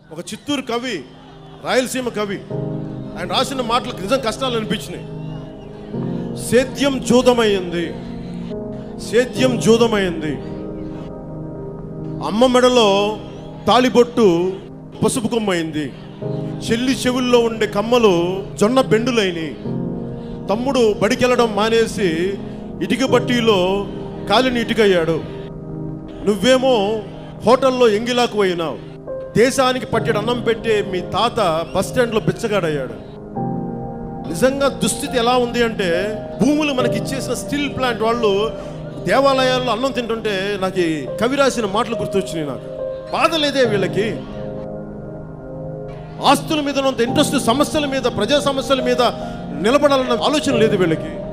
ఒక చిత్తూరు కవి రాయలసీమ కవి ఆయన రాసిన మాటలకు నిజం కష్టాలు అనిపించినాయి సేద్యం జూదమైంది సేద్యం జూదమైంది అమ్మ మెడలో తాళిబొట్టు పసుపు కొమ్మైంది చెల్లి చెవుల్లో ఉండే కమ్మలు జొన్న బెండులైనవి తమ్ముడు బడికెళ్ళడం మానేసి ఇటుక బట్టీలో కాలిని ఇటుకయ్యాడు నువ్వేమో హోటల్లో ఎంగిలాకు పోయినావు దేశానికి పట్టెడు అన్నం పెట్టే మీ తాత బస్ స్టాండ్లో బిచ్చగాడయ్యాడు నిజంగా దుస్థితి ఎలా ఉంది అంటే భూములు మనకి ఇచ్చేసిన స్టీల్ ప్లాంట్ వాళ్ళు దేవాలయాల్లో అన్నం తింటుంటే నాకు ఈ కవి రాసిన మాటలు గుర్తొచ్చినాయి నాకు బాధ లేదే వీళ్ళకి ఆస్తుల మీద ఉన్నంత ఇంట్రెస్ట్ సమస్యల మీద ప్రజా సమస్యల మీద నిలబడాలన్న ఆలోచన లేదు వీళ్ళకి